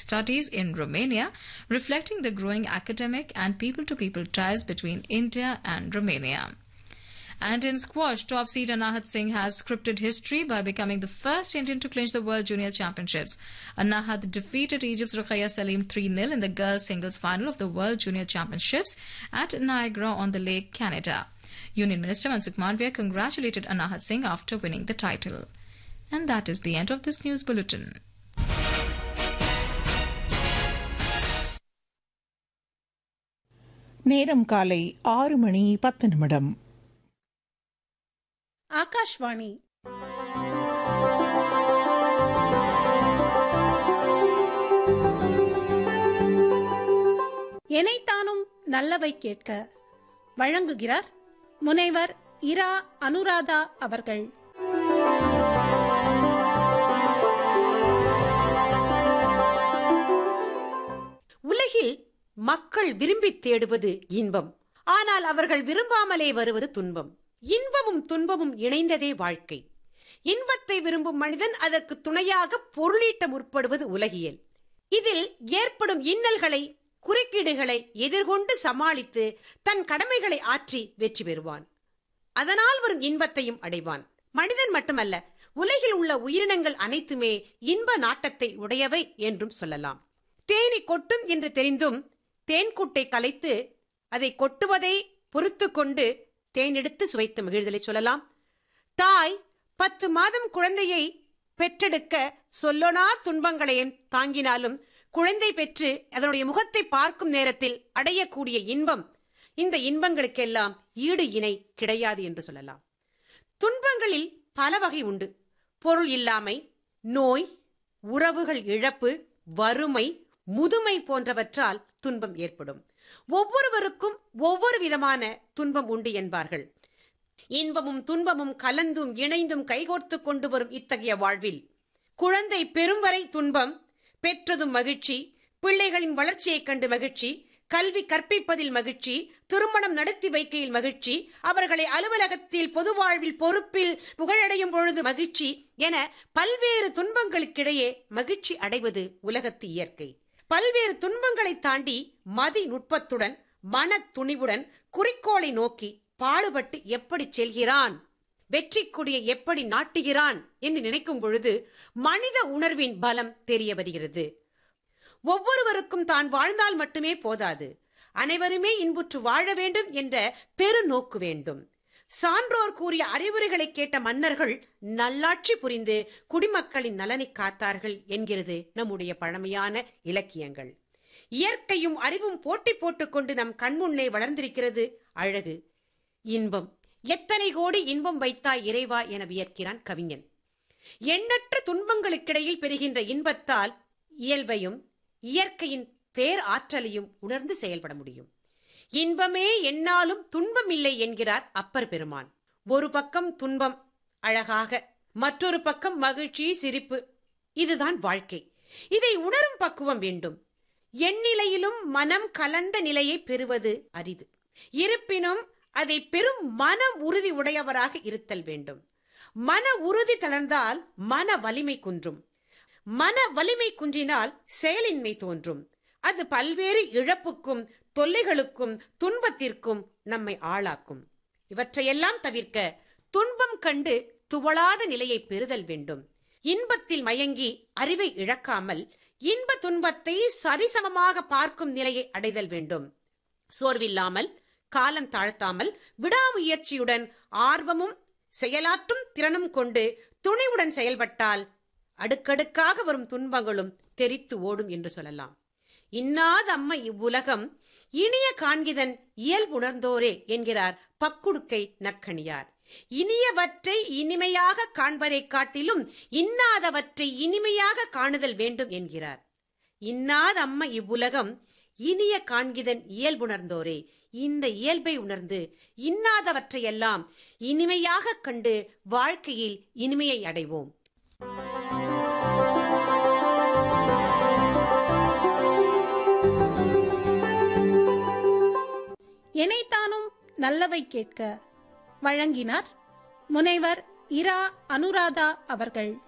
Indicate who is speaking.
Speaker 1: Studies in Romania, reflecting the growing academic and people to people ties between India and Romania. And in squash, top seed Anahat Singh has scripted history by becoming the first Indian to clinch the World Junior Championships. Anahat defeated Egypt's Ruqayya Salim 3 0 in the girls' singles final of the World Junior Championships at Niagara on the Lake, Canada. Union Minister Mansukh Mandviya congratulated Anahat Singh after winning the title. And that is the end of this news bulletin.
Speaker 2: நேரம் காலை ஆறு மணி பத்து நிமிடம்
Speaker 3: ஆகாஷ்வாணி எனைத்தானும் நல்லவை கேட்க வழங்குகிறார் முனைவர் இரா அனுராதா அவர்கள்
Speaker 4: உலகில் மக்கள் விரும்பி தேடுவது இன்பம் ஆனால் அவர்கள் விரும்பாமலே வருவது துன்பம் இன்பமும் துன்பமும் இணைந்ததே வாழ்க்கை இன்பத்தை விரும்பும் மனிதன் அதற்கு துணையாக பொருளீட்ட முற்படுவது உலகியல் இதில் ஏற்படும் இன்னல்களை குறுக்கீடுகளை எதிர்கொண்டு சமாளித்து தன் கடமைகளை ஆற்றி வெற்றி பெறுவான் அதனால் வரும் இன்பத்தையும் அடைவான் மனிதன் மட்டுமல்ல உலகில் உள்ள உயிரினங்கள் அனைத்துமே இன்ப நாட்டத்தை உடையவை என்றும் சொல்லலாம் தேனி கொட்டும் என்று தெரிந்தும் தேன்கூட்டை கலைத்து அதை கொட்டுவதை பொறுத்து கொண்டு தேனெடுத்து சுவைத்து மகிழ்தலை சொல்லலாம் தாய் பத்து மாதம் குழந்தையை பெற்றெடுக்க சொல்லொனா துன்பங்களையும் தாங்கினாலும் குழந்தை பெற்று அதனுடைய முகத்தை பார்க்கும் நேரத்தில் அடையக்கூடிய இன்பம் இந்த இன்பங்களுக்கெல்லாம் ஈடு இணை கிடையாது என்று சொல்லலாம் துன்பங்களில் பல வகை உண்டு பொருள் இல்லாமை நோய் உறவுகள் இழப்பு வறுமை முதுமை போன்றவற்றால் துன்பம் ஏற்படும் ஒவ்வொருவருக்கும் ஒவ்வொரு விதமான துன்பம் உண்டு என்பார்கள் இன்பமும் துன்பமும் கலந்தும் இணைந்தும் கைகோர்த்து கொண்டு வரும் இத்தகைய வாழ்வில் குழந்தை பெறும் வரை துன்பம் பெற்றதும் மகிழ்ச்சி பிள்ளைகளின் வளர்ச்சியைக் கண்டு மகிழ்ச்சி கல்வி கற்பிப்பதில் மகிழ்ச்சி திருமணம் நடத்தி வைக்கையில் மகிழ்ச்சி அவர்களை அலுவலகத்தில் பொது வாழ்வில் பொறுப்பில் புகழடையும் பொழுது மகிழ்ச்சி என பல்வேறு துன்பங்களுக்கிடையே மகிழ்ச்சி அடைவது உலகத்து இயற்கை பல்வேறு துன்பங்களை தாண்டி மதி நுட்பத்துடன் மன துணிவுடன் குறிக்கோளை நோக்கி பாடுபட்டு எப்படி செல்கிறான் வெற்றி கொடியை எப்படி நாட்டுகிறான் என்று நினைக்கும் பொழுது மனித உணர்வின் பலம் தெரிய வருகிறது ஒவ்வொருவருக்கும் தான் வாழ்ந்தால் மட்டுமே போதாது அனைவருமே இன்புற்று வாழ வேண்டும் என்ற பெருநோக்கு வேண்டும் சான்றோர் கூறிய அறிவுரைகளை கேட்ட மன்னர்கள் நல்லாட்சி புரிந்து குடிமக்களின் நலனை காத்தார்கள் என்கிறது நம்முடைய பழமையான இலக்கியங்கள் இயற்கையும் அறிவும் போட்டி போட்டுக்கொண்டு நம் கண்முன்னே வளர்ந்திருக்கிறது அழகு இன்பம் எத்தனை கோடி இன்பம் வைத்தாய் இறைவா என வியர்க்கிறான் கவிஞன் எண்ணற்ற துன்பங்களுக்கிடையில் பெறுகின்ற இன்பத்தால் இயல்பையும் இயற்கையின் பேர் ஆற்றலையும் உணர்ந்து செயல்பட முடியும் இன்பமே என்னாலும் துன்பம் இல்லை என்கிறார் அப்பர் பெருமான் ஒரு பக்கம் துன்பம் அழகாக மற்றொரு பக்கம் மகிழ்ச்சி சிரிப்பு இதுதான் வாழ்க்கை இதை உணரும் பக்குவம் வேண்டும் எந்நிலையிலும் மனம் கலந்த நிலையை பெறுவது அரிது இருப்பினும் அதை பெரும் மன உறுதி உடையவராக இருத்தல் வேண்டும் மன உறுதி தளர்ந்தால் மன வலிமை குன்றும் மன வலிமை குன்றினால் செயலின்மை தோன்றும் அது பல்வேறு இழப்புக்கும் தொல்லைகளுக்கும் துன்பத்திற்கும் நம்மை ஆளாக்கும் இவற்றையெல்லாம் தவிர்க்க துன்பம் கண்டு துவளாத நிலையை பெறுதல் வேண்டும் இன்பத்தில் மயங்கி அறிவை இழக்காமல் இன்ப துன்பத்தை சரிசமமாக பார்க்கும் நிலையை அடைதல் வேண்டும் சோர்வில்லாமல் காலம் தாழ்த்தாமல் விடாமுயற்சியுடன் ஆர்வமும் செயலாற்றும் திறனும் கொண்டு துணிவுடன் செயல்பட்டால் அடுக்கடுக்காக வரும் துன்பங்களும் தெரித்து ஓடும் என்று சொல்லலாம் இன்னாத அம்மை இவ்வுலகம் இனிய காண்கிதன் இயல்புணர்ந்தோரே என்கிறார் பக்குடுக்கை நக்கணியார் இனியவற்றை இனிமையாக காண்பதை காட்டிலும் இன்னாதவற்றை இனிமையாக காணுதல் வேண்டும் என்கிறார் இன்னாத அம்மை இவ்வுலகம் இனிய காண்கிதன் இயல்புணர்ந்தோரே இந்த இயல்பை உணர்ந்து இன்னாதவற்றையெல்லாம் இனிமையாக கண்டு வாழ்க்கையில் இனிமையை அடைவோம்
Speaker 3: எனைத்தானும் நல்லவை கேட்க வழங்கினார் முனைவர் இரா அனுராதா அவர்கள்